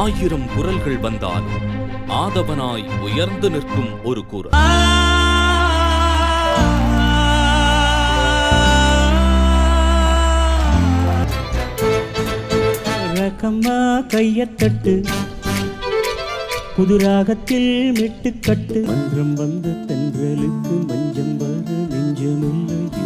ஆயிரம் குரல்கள் வந்தாலும் ஆதவனாய் உயர்ந்து நிற்கும் ஒரு குரல் ரகம்மா கையத்தட்டு புதுராகத்தில் மெட்டுக்கட்டு மன்றம் வந்த தென்றலுக்கு மஞ்சம் வர நெஞ்சமில்லையோ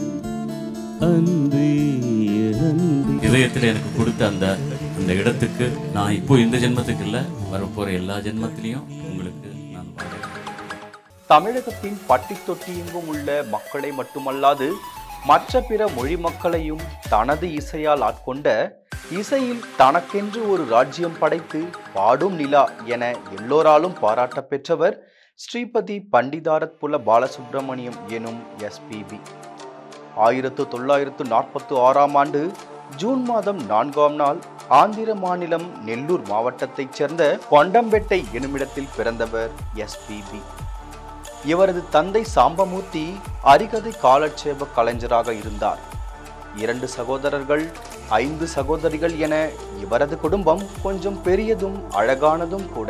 அன்பே அன்பே இதயத்தில் எனக்கு கொடுத்த அந்த அந்த இடத்துக்கு நான் இப்போ இந்த ஜென்மத்துக்கு இல்லை வரப்போற எல்லா ஜென்மத்திலையும் உங்களுக்கு நான் வாழ்கிறேன். தமிழகத்தின் பட்டி தொட்டி எங்கும் உள்ள மக்களை மட்டுமல்லாது மற்ற பிற மொழி மக்களையும் தனது இசையால் ஆட்கொண்ட இசையில் தனக்கென்று ஒரு ராஜ்யம் படைத்து பாடும் நிலா என எல்லோராலும் பாராட்ட பெற்றவர் ஸ்ரீபதி பண்டிதாரத் புல பாலசுப்பிரமணியம் எனும் எஸ்பிபி ஆயிரத்து தொள்ளாயிரத்து நாற்பத்து ஆறாம் ஆண்டு ஜூன் மாதம் நான்காம் நாள் ஆந்திர மாநிலம் நெல்லூர் மாவட்டத்தைச் சேர்ந்த கொண்டம்பெட்டை எனுமிடத்தில் பிறந்தவர் எஸ்பிபி இவரது தந்தை சாம்பமூர்த்தி அரிகதை காலட்சேப கலைஞராக இருந்தார் இரண்டு சகோதரர்கள் ஐந்து சகோதரிகள் என இவரது குடும்பம் கொஞ்சம் பெரியதும் அழகானதும் கூட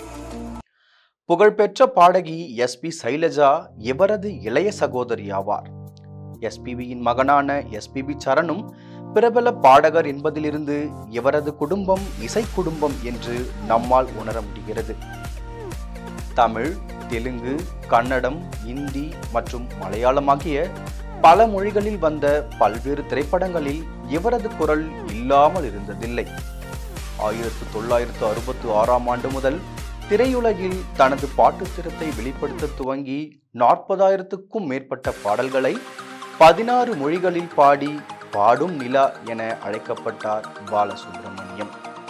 புகழ்பெற்ற பாடகி எஸ்பி சைலஜா இவரது இளைய சகோதரி ஆவார் எஸ்பிபியின் மகனான எஸ்பிபி சரணும் பிரபல பாடகர் என்பதிலிருந்து இவரது குடும்பம் இசை குடும்பம் என்று நம்மால் உணர முடிகிறது தமிழ் தெலுங்கு கன்னடம் இந்தி மற்றும் மலையாளம் ஆகிய பல மொழிகளில் வந்த பல்வேறு திரைப்படங்களில் இவரது குரல் இல்லாமல் இருந்ததில்லை ஆயிரத்து தொள்ளாயிரத்து அறுபத்து ஆறாம் ஆண்டு முதல் திரையுலகில் தனது பாட்டுத்திறத்தை வெளிப்படுத்த துவங்கி நாற்பதாயிரத்துக்கும் மேற்பட்ட பாடல்களை பதினாறு மொழிகளில் பாடி பாடும் நிலா என அழைக்கப்பட்டார் பாலசுப்ரமணியம்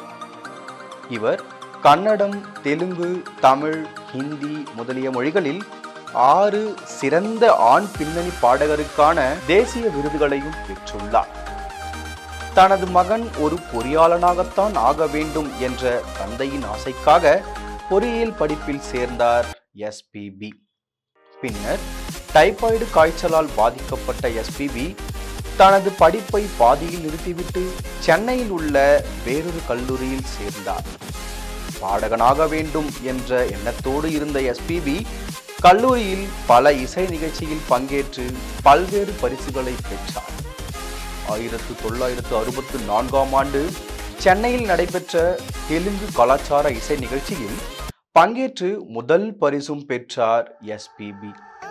இவர் கன்னடம் தெலுங்கு தமிழ் ஹிந்தி முதலிய மொழிகளில் ஆறு சிறந்த ஆண் பின்னணி பாடகருக்கான தேசிய விருதுகளையும் பெற்றுள்ளார் தனது மகன் ஒரு பொறியாளனாகத்தான் ஆக வேண்டும் என்ற தந்தையின் ஆசைக்காக பொறியியல் படிப்பில் சேர்ந்தார் எஸ்பிபி பின்னர் டைபாய்டு காய்ச்சலால் பாதிக்கப்பட்ட எஸ்பிபி தனது படிப்பை பாதியில் நிறுத்திவிட்டு சென்னையில் உள்ள வேறொரு கல்லூரியில் சேர்ந்தார் பாடகனாக வேண்டும் என்ற எண்ணத்தோடு இருந்த எஸ்பிபி கல்லூரியில் பல இசை நிகழ்ச்சியில் பங்கேற்று பல்வேறு பரிசுகளை பெற்றார் ஆயிரத்து தொள்ளாயிரத்து அறுபத்து நான்காம் ஆண்டு சென்னையில் நடைபெற்ற தெலுங்கு கலாச்சார இசை நிகழ்ச்சியில் பங்கேற்று முதல் பரிசும் பெற்றார் எஸ்பிபி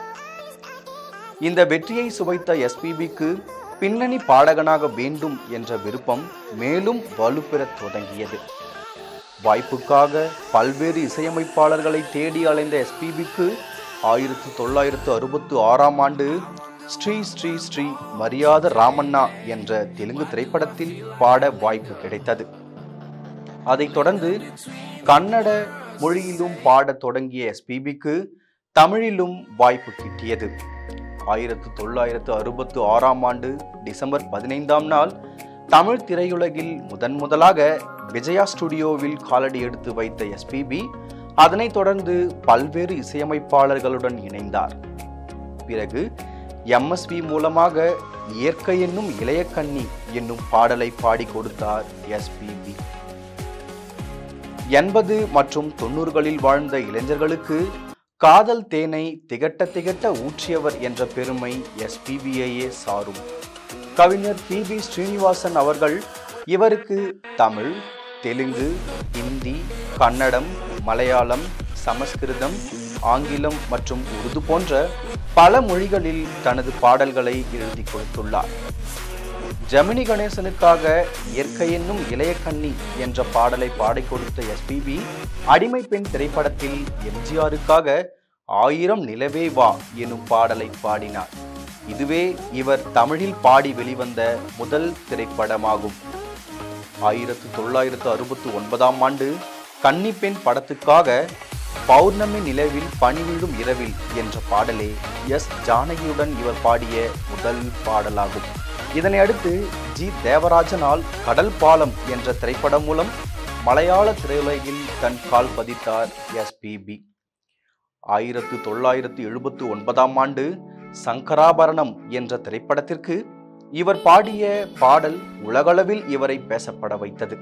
இந்த வெற்றியை சுவைத்த எஸ்பிபிக்கு பின்னணி பாடகனாக வேண்டும் என்ற விருப்பம் மேலும் வலுப்பெறத் தொடங்கியது வாய்ப்புக்காக பல்வேறு இசையமைப்பாளர்களை தேடி அலைந்த எஸ்பிபிக்கு ஆயிரத்தி தொள்ளாயிரத்து அறுபத்து ஆறாம் ஆண்டு ஸ்ரீ ஸ்ரீ ஸ்ரீ மரியாத ராமண்ணா என்ற தெலுங்கு திரைப்படத்தில் பாட வாய்ப்பு கிடைத்தது அதைத் தொடர்ந்து கன்னட மொழியிலும் பாடத் தொடங்கிய எஸ்பிபிக்கு தமிழிலும் வாய்ப்பு கிட்டியது ஆயிரத்து தொள்ளாயிரத்து அறுபத்து ஆறாம் ஆண்டு டிசம்பர் பதினைந்தாம் நாள் தமிழ் திரையுலகில் முதன் முதலாக விஜயா ஸ்டுடியோவில் காலடி எடுத்து வைத்த எஸ்பிபி அதனைத் தொடர்ந்து பல்வேறு இசையமைப்பாளர்களுடன் இணைந்தார் பிறகு எம்எஸ்வி மூலமாக இயற்கை என்னும் இளைய கன்னி என்னும் பாடலை பாடி கொடுத்தார் எஸ்பிபி எண்பது மற்றும் தொண்ணூறுகளில் வாழ்ந்த இளைஞர்களுக்கு காதல் தேனை திகட்ட திகட்ட ஊற்றியவர் என்ற பெருமை எஸ்பிபியையே சாரும் கவிஞர் பி பி ஸ்ரீனிவாசன் அவர்கள் இவருக்கு தமிழ் தெலுங்கு ஹிந்தி கன்னடம் மலையாளம் சமஸ்கிருதம் ஆங்கிலம் மற்றும் உருது போன்ற பல மொழிகளில் தனது பாடல்களை எழுதி கொடுத்துள்ளார் ஜெமினி கணேசனுக்காக இயற்கை என்னும் இளைய கன்னி என்ற பாடலை பாடிக் கொடுத்த எஸ்பிபி அடிமை பெண் திரைப்படத்தில் எம்ஜிஆருக்காக ஆயிரம் நிலவே வா எனும் பாடலை பாடினார் இதுவே இவர் தமிழில் பாடி வெளிவந்த முதல் திரைப்படமாகும் ஆயிரத்து தொள்ளாயிரத்து அறுபத்து ஒன்பதாம் ஆண்டு கன்னிப்பெண் படத்துக்காக பௌர்ணமி நிலவில் பனிவிழும் இரவில் என்ற பாடலே எஸ் ஜானகியுடன் இவர் பாடிய முதல் பாடலாகும் இதனை அடுத்து ஜி தேவராஜனால் கடல் பாலம் என்ற திரைப்படம் மூலம் மலையாள திரையுலகில் தன் கால் பதித்தார் எஸ்பிபி ஆயிரத்து தொள்ளாயிரத்து எழுபத்து ஒன்பதாம் ஆண்டு சங்கராபரணம் என்ற திரைப்படத்திற்கு இவர் பாடிய பாடல் உலகளவில் இவரை பேசப்பட வைத்தது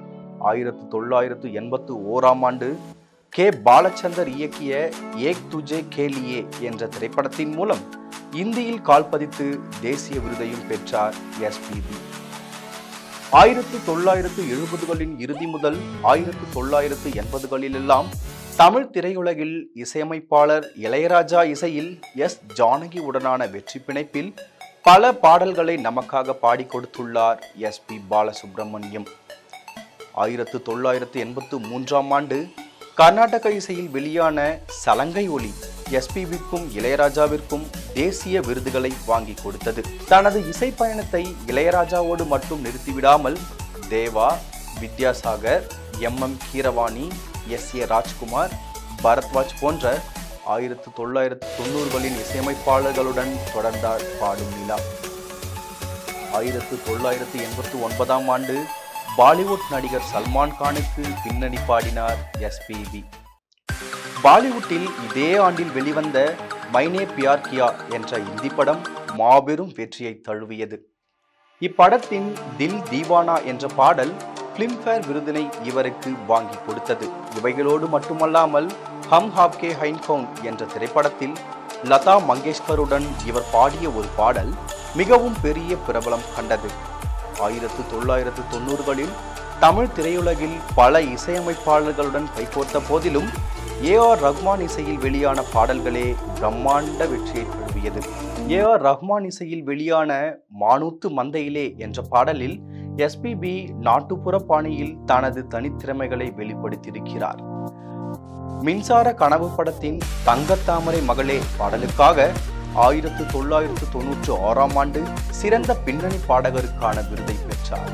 ஆயிரத்து தொள்ளாயிரத்து எண்பத்து ஓராம் ஆண்டு கே பாலச்சந்தர் இயக்கிய ஏக் துஜே கேலியே என்ற திரைப்படத்தின் மூலம் இந்தியில் கால்பதித்து தேசிய விருதையும் பெற்றார் எஸ்பிபி ஆயிரத்து தொள்ளாயிரத்து எழுபதுகளின் இறுதி முதல் ஆயிரத்து தொள்ளாயிரத்து எண்பதுகளிலெல்லாம் தமிழ் திரையுலகில் இசையமைப்பாளர் இளையராஜா இசையில் எஸ் ஜானகி உடனான வெற்றி பிணைப்பில் பல பாடல்களை நமக்காக பாடி கொடுத்துள்ளார் எஸ் பி பாலசுப்ரமணியம் ஆயிரத்து தொள்ளாயிரத்து எண்பத்து மூன்றாம் ஆண்டு கர்நாடக இசையில் வெளியான சலங்கை ஒலி எஸ்பிபிக்கும் இளையராஜாவிற்கும் தேசிய விருதுகளை வாங்கி கொடுத்தது தனது இசை பயணத்தை இளையராஜாவோடு மட்டும் நிறுத்திவிடாமல் Deva Vidyasagar M M Keeravani S A Rajkumar Bharadwaj போன்ற ஆயிரத்து தொள்ளாயிரத்து தொண்ணூறுகளின் இசையமைப்பாளர்களுடன் தொடர்ந்தார் பாடும் நிலா ஆயிரத்து தொள்ளாயிரத்து எண்பத்து ஒன்பதாம் ஆண்டு பாலிவுட் நடிகர் சல்மான் கானுக்கு பின்னணி பாடினார் எஸ்பிபி பாலிவுட்டில் இதே ஆண்டில் வெளிவந்த மைனே பியார் கியா என்ற இந்தி படம் மாபெரும் வெற்றியை தழுவியது இப்படத்தின் தில் தீவானா என்ற பாடல் பிலிம்பேர் விருதினை இவருக்கு வாங்கி கொடுத்தது இவைகளோடு மட்டுமல்லாமல் ஹம் ஹாப்கே ஹைன்கவுன் என்ற திரைப்படத்தில் லதா மங்கேஷ்கருடன் இவர் பாடிய ஒரு பாடல் மிகவும் பெரிய பிரபலம் கண்டது ஆயிரத்து தொள்ளாயிரத்து தொண்ணூறுகளில் தமிழ் திரையுலகில் பல இசையமைப்பாளர்களுடன் கைகோர்த்த போதிலும் ஏ ஆர் ரஹ்மான் இசையில் வெளியான பாடல்களே பிரம்மாண்ட வெற்றியை தழுவியது ஏ ஆர் ரஹ்மான் இசையில் வெளியான மானூத்து மந்தையிலே என்ற பாடலில் எஸ்பிபி நாட்டுப்புற பாணியில் தனது தனித்திறமைகளை வெளிப்படுத்தியிருக்கிறார் மின்சார கனவு படத்தின் தங்கத்தாமரை மகளே பாடலுக்காக ஆயிரத்து தொள்ளாயிரத்து தொன்னூற்று ஆறாம் ஆண்டு சிறந்த பின்னணி பாடகருக்கான விருதை பெற்றார்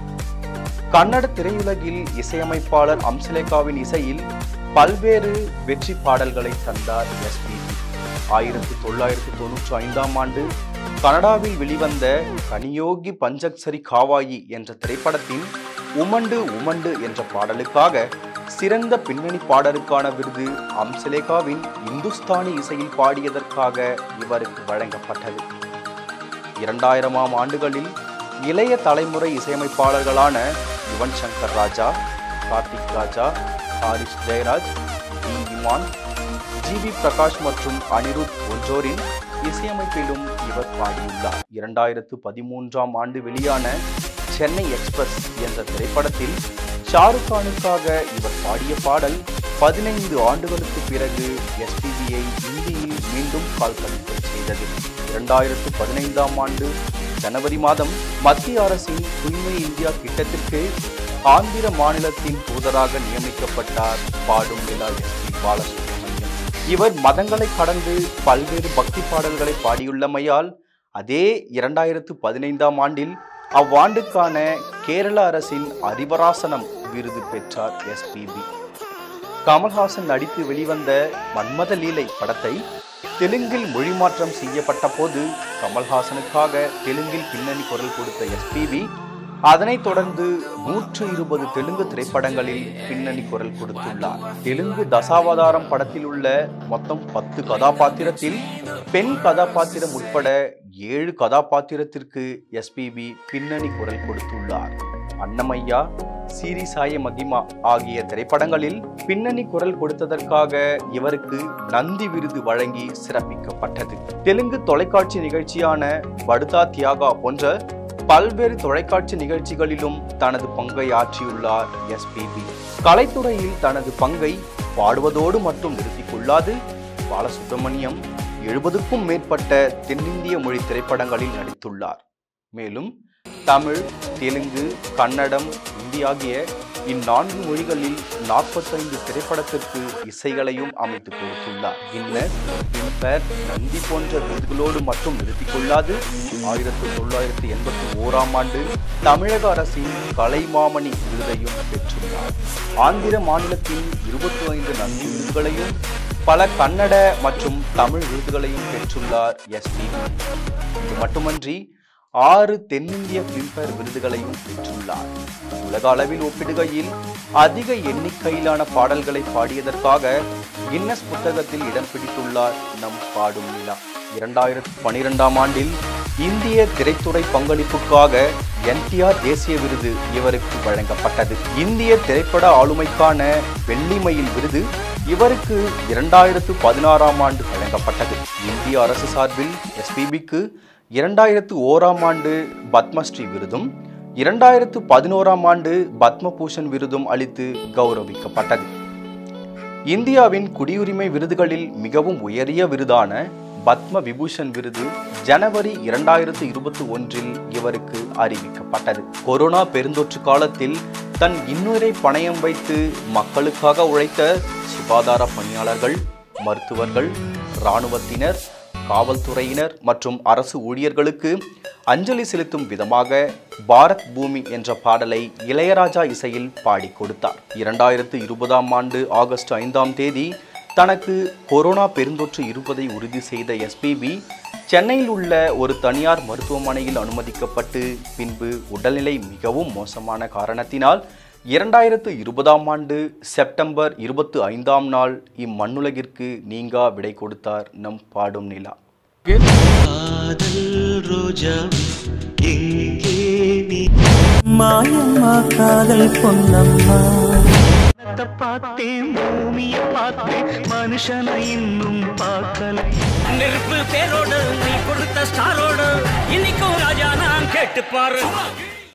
கன்னட திரையுலகில் இசையமைப்பாளர் அம்சலேகாவின் இசையில் பல்வேறு வெற்றி பாடல்களை தந்தார் எஸ்பிபி ஆயிரத்தி தொள்ளாயிரத்தி தொன்னூற்றி ஐந்தாம் ஆண்டு கனடாவில் வெளிவந்த கனியோகி பஞ்சக்சரி காவாயி என்ற திரைப்படத்தின் உமண்டு உமண்டு என்ற பாடலுக்காக சிறந்த பின்னணி பாடலுக்கான விருது அம்சலேகாவின் இந்துஸ்தானி இசையில் பாடியதற்காக இவருக்கு வழங்கப்பட்டது இரண்டாயிரமாம் ஆண்டுகளில் இளைய தலைமுறை இசையமைப்பாளர்களான Yuvan Shankar Raja Karthik Raja Harris Jayaraj D Imman G V Prakash மற்றும் அனிருத் போன்றோரின் இசையமைப்பிலும் இவர் பாடியுள்ளார் இரண்டாயிரத்து பதிமூன்றாம் ஆண்டு வெளியான சென்னை எக்ஸ்பிரஸ் என்ற திரைப்படத்தில் ஷாருக் கானுக்காக இவர் பாடிய பாடல் பதினைந்து ஆண்டுகளுக்கு பிறகு எஸ்பிபியை இந்தியில் மீண்டும் கால்பதிப்பு செய்தது இரண்டாயிரத்து பதினைந்தாம் ஆண்டு ஜனவரி மாதம் மத்திய அரசின் தூய்மை இந்தியா திட்டத்திற்கு ஆந்திர மாநிலத்தின் தூதராக நியமிக்கப்பட்டார் பாடும் நிலா எஸ் பி பாலசுப்ரமணியம் இவர் மதங்களை கடந்து பல்வேறு பக்தி பாடல்களை பாடியுள்ளமையால் அதே இரண்டாயிரத்து பதினைந்தாம் ஆண்டில் அவ்வாண்டுக்கான கேரள அரசின் அறிவராசனம் விருது பெற்றார் எஸ்பிபி கமல்ஹாசன் நடித்து வெளிவந்த மன்மத லீலை படத்தை தெலுங்கில் மொழிமாற்றம் செய்யப்பட்ட போது கமல்ஹாசனுக்காக தெலுங்கில் பின்னணி குரல் கொடுத்த எஸ்பிபி அதனைத் தொடர்ந்து நூற்று இருபது தெலுங்கு திரைப்படங்களில் பின்னணி குரல் கொடுத்துள்ளார் தெலுங்கு தசாவதாரம் படத்தில் உள்ள மொத்தம் பத்து கதாபாத்திரத்தில் பெண் கதாபாத்திரம் உட்பட ஏழு கதாபாத்திரத்திற்கு எஸ்பிபி பின்னணி குரல் கொடுத்துள்ளார் அன்னமையா சீரிசாய மகிமா ஆகிய திரைப்படங்களில் பின்னணி குரல் கொடுத்ததற்காக இவருக்கு நந்தி விருது வழங்கி சிறப்பிக்கப்பட்டது தெலுங்கு தொலைக்காட்சி நிகழ்ச்சியான படுதா தியாகா போன்ற பல்வேறு தொலைக்காட்சி நிகழ்ச்சிகளிலும் தனது பங்கை ஆற்றியுள்ளார் எஸ்பிபி கலைத்துறையில் தனது பங்கை பாடுவதோடு மட்டும் நிறுத்திக் கொள்ளாது பாலசுப்ரமணியம் எழுபதுக்கும் மேற்பட்ட தென்னிந்திய மொழி திரைப்படங்களில் நடித்துள்ளார் மேலும் தமிழ் தெலுங்கு கன்னடம் இந்தி ஆகிய இந்நான்கு மொழிகளில் நாற்பத்தைந்து திரைப்படத்திற்கு இசைகளையும் அமைத்து கொடுத்துள்ளார் கின்னஸ் பிம்பர் நந்தி போன்ற விருதுகளோடு மட்டும் நிறுத்திக் கொள்ளாது ஆயிரத்தி தொள்ளாயிரத்தி எண்பத்தி ஓராம் ஆண்டு தமிழக அரசின் கலைமாமணி விருதையும் பெற்றுள்ளார் ஆந்திர மாநிலத்தின் இருபத்தி ஐந்து நந்தி விருதுகளையும் பல கன்னட மற்றும் தமிழ் விருதுகளையும் பெற்றுள்ளார் எஸ்பிபி இது மட்டுமன்றி ஆறு தென்னிந்திய பிலிம்பேர் விருதுகளையும் பெற்றுள்ளார் உலக அளவில் ஒப்பிடுகையில் அதிக எண்ணிக்கையிலான பாடல்களை பாடியதற்காக கின்னஸ் புத்தகத்தில் இடம் பிடித்துள்ளார் நம் பாடும் நிலா இரண்டாயிரத்தி பனிரெண்டாம் ஆண்டில் இந்திய திரைத்துறை பங்களிப்புக்காக என்டிஆர் தேசிய விருது இவருக்கு வழங்கப்பட்டது இந்திய திரைப்பட ஆளுமைக்கான வெள்ளி மயில் விருது இவருக்கு இரண்டாயிரத்து பதினாறாம் ஆண்டு வழங்கப்பட்டது இந்திய அரசு சார்பில் எஸ்பிபிக்கு இரண்டாயிரத்து ஓராம் ஆண்டு பத்மஸ்ரீ விருதும் இரண்டாயிரத்து பதினோராம் ஆண்டு பத்மபூஷன் விருதும் அளித்து கௌரவிக்கப்பட்டது இந்தியாவின் குடியுரிமை விருதுகளில் மிகவும் உயரிய விருதான பத்ம விபூஷன் விருது ஜனவரி இரண்டாயிரத்து இருபத்தி ஒன்றில் இவருக்கு அறிவிக்கப்பட்டது கொரோனா பெருந்தொற்று காலத்தில் தன் இன்னுயிரை பணயம் வைத்து மக்களுக்காக உழைத்த சுகாதார பணியாளர்கள் மருத்துவர்கள் இராணுவத்தினர் காவல்துறையினர் மற்றும் அரசு ஊழியர்களுக்கு அஞ்சலி செலுத்தும் விதமாக பாரத் பூமி என்ற பாடலை இளையராஜா இசையில் பாடி கொடுத்தார் இரண்டாயிரத்து இருபதாம் ஆண்டு ஆகஸ்ட் ஐந்தாம் தேதி தனக்கு கொரோனா பெருந்தொற்று இருப்பதை உறுதி செய்த எஸ்பிபி சென்னையில் உள்ள ஒரு தனியார் மருத்துவமனையில் அனுமதிக்கப்பட்டு பின்பு உடல்நிலை மிகவும் மோசமான காரணத்தினால் இரண்டாயிரத்து இருபதாம் ஆண்டு செப்டம்பர் இருபத்து ஐந்தாம் நாள் இம்மண்ணுலகிற்கு நீங்கா விடை கொடுத்தார் நம் பாடும் நிலா காதல் ரோஜா எங்கே நீ மாயம்மா காதல் பொன்னம்மா பார்த்தேன் பூமியை பார்த்தேன் மனுஷனை இன்னும் பார்க்கல நெருப்பு பேரோடு நீ கொடுத்த ஸ்டாரோடு இன்னைக்கும் ராஜா நான் கேட்டு பாரு